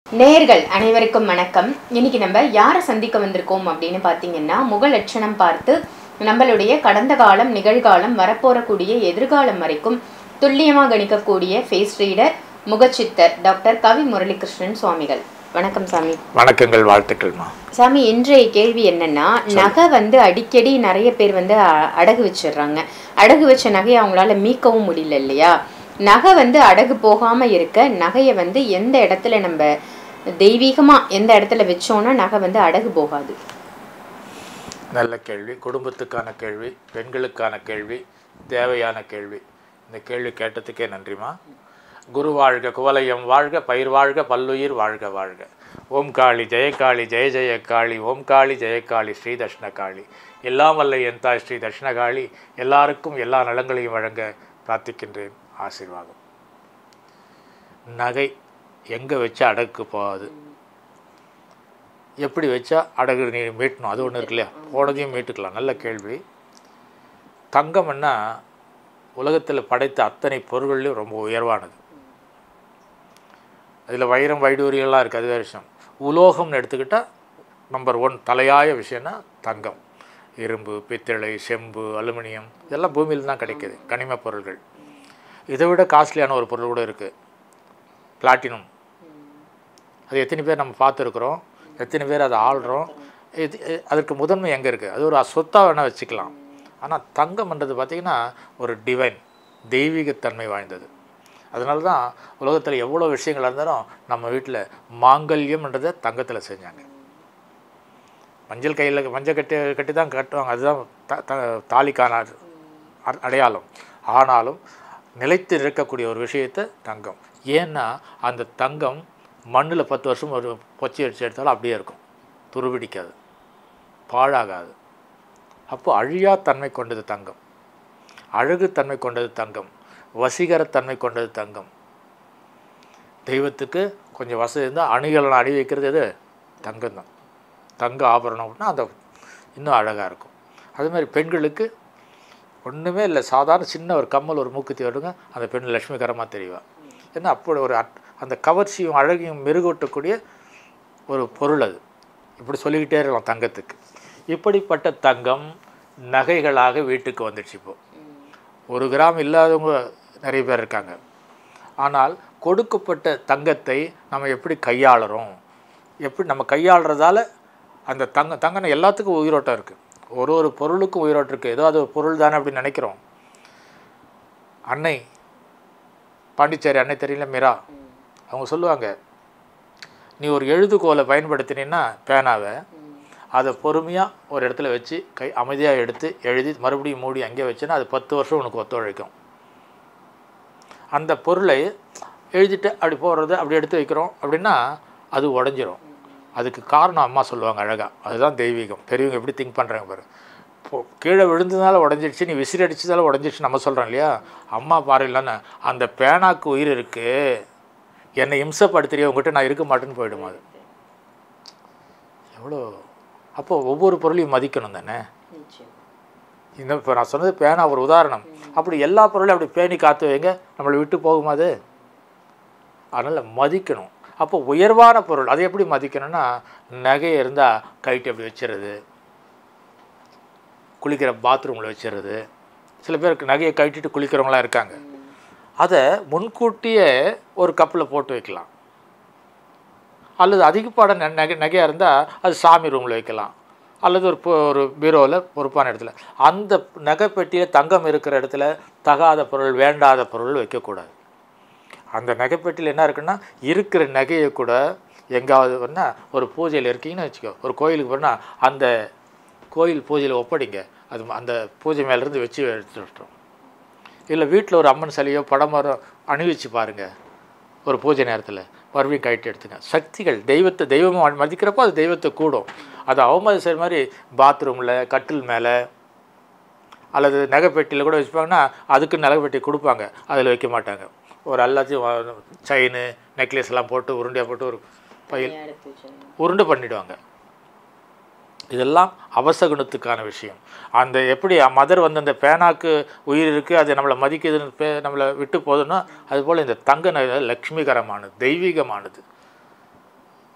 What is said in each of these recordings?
நேயர்கள் அனைவருக்கும் வணக்கம் இன்னைக்கு நம்ம யாரை சந்திக்க வந்திருக்கோம் அப்படின்னு பார்த்தீங்கன்னா முக லட்சணம் பார்த்து நம்மளுடைய கடந்த காலம் நிகழ்காலம் வரப்போறக்கூடிய எதிர்காலம் வரைக்கும் துல்லியமாக கணிக்கக்கூடிய ஃபேஸ் ரீடர் முகச்சித்தர் டாக்டர் கவி முரளிகிருஷ்ணன் சுவாமிகள் வணக்கம் சாமி வணக்கங்கள் வாழ்த்துக்கள்மா சாமி இன்றைய கேள்வி என்னன்னா நகை வந்து அடிக்கடி நிறைய பேர் வந்து அ- அடகு வச்சிடுறாங்க அடகு வச்ச நகையை அவங்களால மீட்கவும் முடியல இல்லையா நகை வந்து அடகு போகாம இருக்க நகையை வந்து எந்த இடத்துல நம்ம தெய்வீகமா எந்த இடத்துல வச்சோம்னா நகை வந்து அடகு போகாது நல்ல கேள்வி குடும்பத்துக்கான கேள்வி பெண்களுக்கான கேள்வி தேவையான கேள்வி இந்த கேள்வி கேட்டதுக்கே நன்றிமா குரு வாழ்க குவலயம் வாழ்க பயிர் வாழ்க பல்லுயிர் வாழ்க வாழ்க ஓம் காளி ஜெயகாளி ஜெய ஜெய காளி ஓம் காளி ஜெயகாளி ஸ்ரீ தட்சிணகாளி எல்லாம் வல்ல என் தாய் ஸ்ரீ தட்சிணகாளி எல்லாருக்கும் எல்லா நலங்களையும் வழங்க பிரார்த்திக்கின்றேன் ஆசீர்வாதம் நகை எங்கே வச்சு அடக்கு போகாது எப்படி வச்சா அடகு நீ மீட்டணும் அது ஒன்று இருக்கு இல்லையா போனதையும் மீட்டுக்கலாம் நல்ல கேள்வி தங்கம்னா உலகத்தில் படைத்த அத்தனை பொருள்கள்லையும் ரொம்ப உயர்வானது அதில் வைரம் வைடூரியெல்லாம் இருக்குது அது வேறு விஷயம் உலோகம்னு எடுத்துக்கிட்டால் நம்பர் ஒன் தலையாய விஷயம்னா தங்கம் இரும்பு பித்தளை செம்பு அலுமினியம் இதெல்லாம் பூமியில் தான் கிடைக்குது கனிமப் பொருள்கள் இதை விட காஸ்ட்லியான ஒரு பொருள் கூட இருக்குது பிளாட்டினம் அது எத்தனை பேர் நம்ம பார்த்துருக்குறோம் எத்தனை பேர் அதை ஆள்றோம் இது இ- அதற்கு முதன்மை எங்கே இருக்குது அது ஒரு சொத்தாக வேணால் வச்சுக்கலாம் ஆனால் தங்கம்ன்றது பார்த்திங்கன்னா ஒரு டிவைன் தெய்வீகத்தன்மை வாய்ந்தது அதனால தான் உலகத்தில் எவ்வளோ விஷயங்கள் இருந்தாலும் நம்ம வீட்டில் மாங்கல்யம்ன்றதை தங்கத்தில் செஞ்சாங்க மஞ்சள் கையில் மஞ்சள் கட்டி கட்டி தான் கட்டுவாங்க அதுதான் த- த- தாலிக்கான அ- அடையாளம் ஆனாலும் நிலைத்து இருக்கக்கூடிய ஒரு விஷயத்தை தங்கம் ஏன்னா அந்த தங்கம் மண்ணில் பத்து வருஷம் ஒரு பொச்சி அடிச்சு எடுத்தாலும் அப்படியே இருக்கும் துருபிடிக்காது பாழாகாது அப்போ அழியா தன்மை கொண்டது தங்கம் அழகு தன்மை கொண்டது தங்கம் வசீகரத்தன்மை கொண்டது தங்கம் தெய்வத்துக்கு கொஞ்சம் வசதி இருந்தால் அணிகளை அணி வைக்கிறது எது தங்கம் தான் தங்க ஆபரணம் அப்படின்னா அந்த இன்னும் அழகாக இருக்கும் அதே மாதிரி பெண்களுக்கு ஒன்றுமே இல்லை சாதாரண சின்ன ஒரு கம்மல் ஒரு மூக்குத்தி வருங்க அந்த பெண் லட்சுமிகரமாக தெரியவா ஏன்னா அப்படி ஒரு அட்- அந்த கவர்ச்சியும் அழகையும் மெருகூட்டக்கூடிய ஒரு பொருள் அது இப்படி சொல்லிக்கிட்டே இருக்கலாம் தங்கத்துக்கு இப்படிப்பட்ட தங்கம் நகைகளாக வீட்டுக்கு வந்துடுச்சு இப்போ ஒரு கிராம் இல்லாதவங்க நிறைய பேர் இருக்காங்க ஆனால் கொடுக்கப்பட்ட தங்கத்தை நம்ம எப்படி கையாளுறோம் எப்படி நம்ம கையாளுறதால அந்த தங்க தங்கம் எல்லாத்துக்கும் உயிரோட்டம் இருக்குது ஒரு ஒரு பொருளுக்கும் உயிரோட்டம் இருக்குது ஏதோ அது ஒரு பொருள் தானே அப்படின்னு நினைக்கிறோம் அன்னை பாண்டிச்சேரி அன்னை தெரியல மீரா அவங்க சொல்லுவாங்க நீ ஒரு எழுதுகோலை பயன்படுத்தினீன்னா பேனாவை அதை பொறுமையாக ஒரு இடத்துல வச்சு கை அமைதியாக எடுத்து எழுதி மறுபடியும் மூடி அங்கேயே வச்சுன்னா அது பத்து வருஷம் உனக்கு ஒத்துழைக்கும் அந்த பொருளை எழுதிட்டு அப்படி போடுறது அப்படி எடுத்து வைக்கிறோம் அப்படின்னா அது உடஞ்சிரும் அதுக்கு காரணம் அம்மா சொல்லுவாங்க அழகாக அதுதான் தெய்வீகம் பெரியவங்க எப்படி திங்க் பண்ணுறாங்க பாரு இப்போ கீழே விழுந்ததுனால உடஞ்சிடுச்சு நீ விசிறி அடிச்சதால உடஞ்சிடுச்சு நம்ம சொல்கிறோம் இல்லையா அம்மா பாருங்களான்னு அந்த பேனாக்கு உயிர் இருக்குது என்னை இம்சப்படுத்துறிய உங்ககிட்ட நான் இருக்க மாட்டேன்னு போயிடுமா அது எவ்வளோ அப்போ ஒவ்வொரு பொருளையும் மதிக்கணும் தானே இந்த இப்போ நான் சொன்னது பேனா ஒரு உதாரணம் அப்படி எல்லா பொருளையும் அப்படி பேணி காத்து வைங்க நம்மளை விட்டு போகுமா அது அதனால் மதிக்கணும் அப்போ உயர்வான பொருள் அதை எப்படி மதிக்கணும்னா நகை இருந்தால் கைட்டு அப்படி வச்சிடுறது குளிக்கிற பாத்ரூமில் வச்சிடுறது சில பேருக்கு நகையை கட்டிட்டு குளிக்கிறவங்களாம் இருக்காங்க அதை முன்கூட்டியே ஒரு கப்பில் போட்டு வைக்கலாம் அல்லது அதிகப்பாட ந- நகை நகையாக இருந்தால் அது சாமி ரூமில் வைக்கலாம் அல்லது ஒரு பொ- ஒரு பீரோவில் பொறுப்பான இடத்துல அந்த நகைப்பெட்டியில் தங்கம் இருக்கிற இடத்துல தகாத பொருள் வேண்டாத பொருள் வைக்கக்கூடாது அந்த நகைப்பெட்டியில் என்ன இருக்குன்னா இருக்கிற நகையை கூட எங்காவது வேணா ஒரு பூஜையில் இருக்கீங்கன்னு வச்சுக்கோ ஒரு கோயிலுக்கு போனால் அந்த கோயில் பூஜையில் ஒப்படைங்க அது அந்த பூஜை மேலேருந்து வச்சு எடுத்து விட்டுரும் இல்லை வீட்டில் ஒரு அம்மன் சிலையோ படமரோ அணிவிச்சு பாருங்கள் ஒரு பூஜை நேரத்தில் மறுபடியும் கைட்டு எடுத்துங்க சக்திகள் தெய்வத்தை தெய்வமாக மதிக்கிறப்போ அது தெய்வத்தை கூடும் அது அவமதி செய்கிற மாதிரி பாத்ரூமில் கட்டில் மேலே அல்லது நகைப்பெட்டியில் கூட வச்சுப்பாங்கன்னா அதுக்கு நகைப்பெட்டி கொடுப்பாங்க அதில் வைக்க மாட்டாங்க ஒரு எல்லாத்தையும் செயின் நெக்லஸ் எல்லாம் போட்டு உருண்டையாக போட்டு ஒரு பையில் உருண்டை பண்ணிடுவாங்க இதெல்லாம் அவசகுணத்துக்கான விஷயம் அந்த எப்படி மதர் வந்து அந்த பேனாக்கு உயிர் இருக்குது அது நம்மளை மதிக்குதுன்னு பே நம்மளை விட்டு போகுதுன்னா அதுபோல் இந்த தங்க நகை லக்ஷ்மிகரமானது தெய்வீகமானது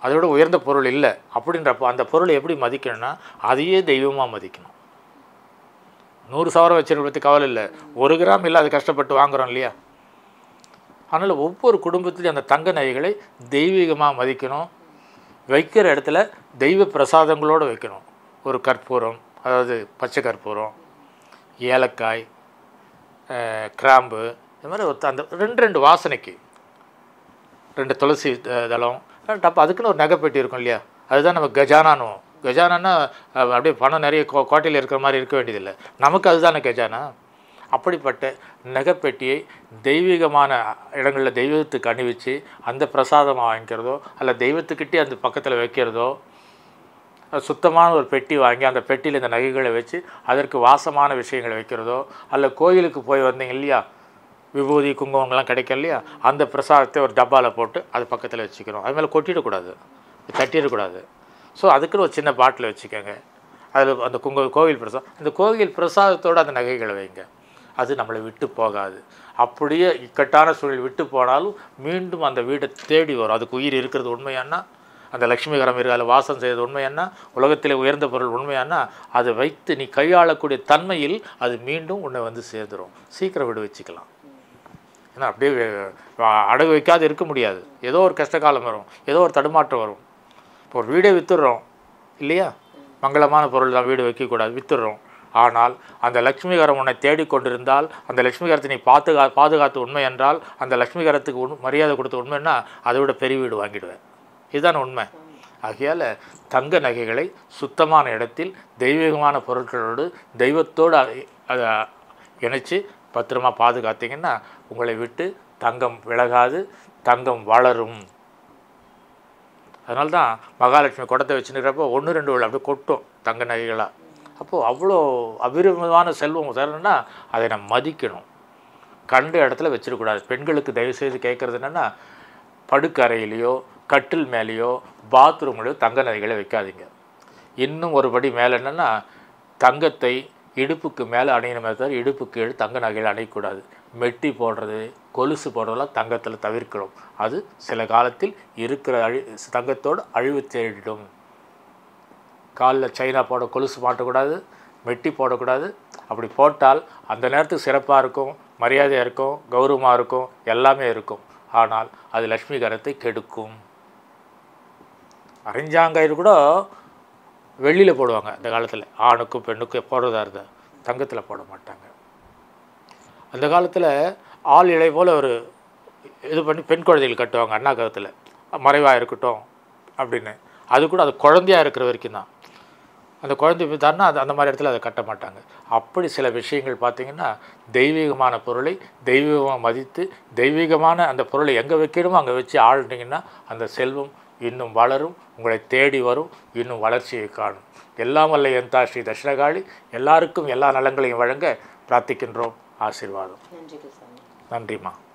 அதோட உயர்ந்த பொருள் இல்லை அப்படின்றப்போ அந்த பொருளை எப்படி மதிக்கணும்னா அதையே தெய்வமாக மதிக்கணும் நூறு சவரம் வச்சிருக்க பற்றி கவலை இல்லை ஒரு கிராம் இல்லை அது கஷ்டப்பட்டு வாங்குறோம் இல்லையா அதனால் ஒவ்வொரு குடும்பத்திலையும் அந்த தங்க நகைகளை தெய்வீகமாக மதிக்கணும் வைக்கிற இடத்துல தெய்வ பிரசாதங்களோடு வைக்கணும் ஒரு கற்பூரம் அதாவது பச்சை கற்பூரம் ஏலக்காய் அஹ், கிராம்பு இது மாதிரி ஒரு அந்த ரெண்டு ரெண்டு வாசனைக்கு ரெண்டு துளசி அஹ், தளம் அப்போ அதுக்குன்னு ஒரு நகைப்பெட்டி இருக்கும் இல்லையா அதுதான் நம்ம கஜானானுவோம் கஜானான்னா அஹ், அப்படியே பணம் நிறைய கோ கோட்டையில் இருக்கிற மாதிரி இருக்க வேண்டியதில்லை நமக்கு அதுதானே கஜானா அப்படிப்பட்ட நகைப்பெட்டியை தெய்வீகமான இடங்களில் தெய்வத்துக்கு அணிவிச்சு அந்த பிரசாதமாக வாங்கிக்கிறதோ அல்ல தெய்வத்துக்கிட்டே அந்த பக்கத்தில் வைக்கிறதோ அது சுத்தமான ஒரு பெட்டி வாங்கி அந்த பெட்டியில் இந்த நகைகளை வச்சு அதற்கு வாசமான விஷயங்களை வைக்கிறதோ அல்ல கோயிலுக்கு போய் வந்தீங்க இல்லையா விபூதி குங்குமங்கள்லாம் கிடைக்கும் இல்லையா அந்த பிரசாதத்தை ஒரு டப்பாவில் போட்டு அது பக்கத்தில் வச்சுக்கிறோம் அது மேலே கொட்டிடக்கூடாது தட்டிடக்கூடாது ஸோ அதுக்குன்னு ஒரு சின்ன பாட்டில் வச்சுக்கோங்க அதில் அந்த குங்க கோவில் பிரசாதம் இந்த கோவில் பிரசாதத்தோடு அந்த நகைகளை வைங்க அது நம்மளை விட்டு போகாது அப்படியே இக்கட்டான சூழல் விட்டு போனாலும் மீண்டும் அந்த வீடை தேடி வரும் அதுக்கு உயிர் இருக்கிறது உண்மையானா அந்த லக்ஷ்மிகரம் இருக்கு அதில் வாசம் செய்வது உண்மையானா உலகத்திலே உயர்ந்த பொருள் உண்மையானா அதை வைத்து நீ கையாளக்கூடிய தன்மையில் அது மீண்டும் உன்னை வந்து சேர்ந்துடும் சீக்கிரம் விடு வச்சுக்கலாம் ஏன்னா அப்படியே வே- அடகு வைக்காது இருக்க முடியாது ஏதோ ஒரு கஷ்ட காலம் வரும் ஏதோ ஒரு தடுமாற்றம் வரும் இப்போ ஒரு வீடே வித்துடுறோம் இல்லையா மங்களமான பொருள் தான் வீடு வைக்கக்கூடாது வித்துடுறோம் ஆனால் அந்த லக்ஷ்மிகரம் உன்னை தேடிக்கொண்டிருந்தால் அந்த லக்ஷ்மிகரத்தை நீ பாதுகா பாதுகாத்து உண்மை என்றால் அந்த லக்ஷ்மிகரத்துக்கு உண் மரியாதை கொடுத்த உண்மைன்னா அதை விட பெரிய வீடு வாங்கிடுவேன் இதுதான் உண்மை ஆகையால் தங்க நகைகளை சுத்தமான இடத்தில் தெய்வீகமான பொருட்களோடு தெய்வத்தோடு அதை- அதை இணைச்சு பத்திரமா பாதுகாத்தீங்கன்னா உங்களை விட்டு தங்கம் விலகாது தங்கம் வளரும் அதனால தான் மகாலட்சுமி குடத்தை வச்சுருக்கிறப்போ ஒன்று ரெண்டு விழா அப்படியே கொட்டும் தங்க நகைகளாக அப்போது அவ்வளோ அபிரமமான செல்வம் தரணும்னா அதை நம்ம மதிக்கணும் கண்ட இடத்துல வச்சிடக்கூடாது பெண்களுக்கு தயவு செய்து கேட்குறது என்னென்னா படுக்கறையிலையோ கட்டில் மேலேயோ பாத்ரூம்லையோ தங்க நகைகளை வைக்காதீங்க இன்னும் ஒரு படி மேலே என்னென்னா தங்கத்தை இடுப்புக்கு மேலே அணியணுமே தவிர இடுப்புக்கு கீழே தங்க நகைகள் அணியக்கூடாது மெட்டி போடுறது கொலுசு போடுறதெல்லாம் தங்கத்தில் தவிர்க்கிறோம் அது சில காலத்தில் இருக்கிற அழி தங்கத்தோடு அழிவு தேடிடும் காலில் சைனா போட கொலுசு மாட்டக்கூடாது மெட்டி போடக்கூடாது அப்படி போட்டால் அந்த நேரத்துக்கு சிறப்பாக இருக்கும் மரியாதையாக இருக்கும் கௌரவமாக இருக்கும் எல்லாமே இருக்கும் ஆனால் அது லக்ஷ்மிகரத்தை கெடுக்கும் அரைஞ்சாங்கயிறு கூட வெள்ளியில் போடுவாங்க அந்த காலத்தில் ஆணுக்கும் பெண்ணுக்கும் போடுறதா இருந்தால் தங்கத்தில் போட மாட்டாங்க அந்த காலத்தில் ஆள் இழை போல் ஒரு இது பண்ணி பெண் குழந்தைகள் கட்டுவாங்க அண்ணா கருத்தில் மறைவாக இருக்கட்டும் அப்படின்னு அது கூட அது குழந்தையா இருக்கிற வரைக்கும் தான் அந்த குழந்தை வித்தாருன்னா அது அந்த மாதிரி இடத்துல அதை கட்ட மாட்டாங்க அப்படி சில விஷயங்கள் பார்த்தீங்கன்னா தெய்வீகமான பொருளை தெய்வீகமாக மதித்து தெய்வீகமான அந்த பொருளை எங்கே வைக்கணுமோ அங்கே வச்சு ஆழ்ந்தீங்கன்னா அந்த செல்வம் இன்னும் வளரும் உங்களை தேடி வரும் இன்னும் வளர்ச்சியை காணும் எல்லாம் வல்ல எந்தா ஸ்ரீ தட்சிணகாளி எல்லாருக்கும் எல்லா நலங்களையும் வழங்க பிரார்த்திக்கின்றோம் ஆசீர்வாதம் நன்றி குருசாமி நன்றிம்மா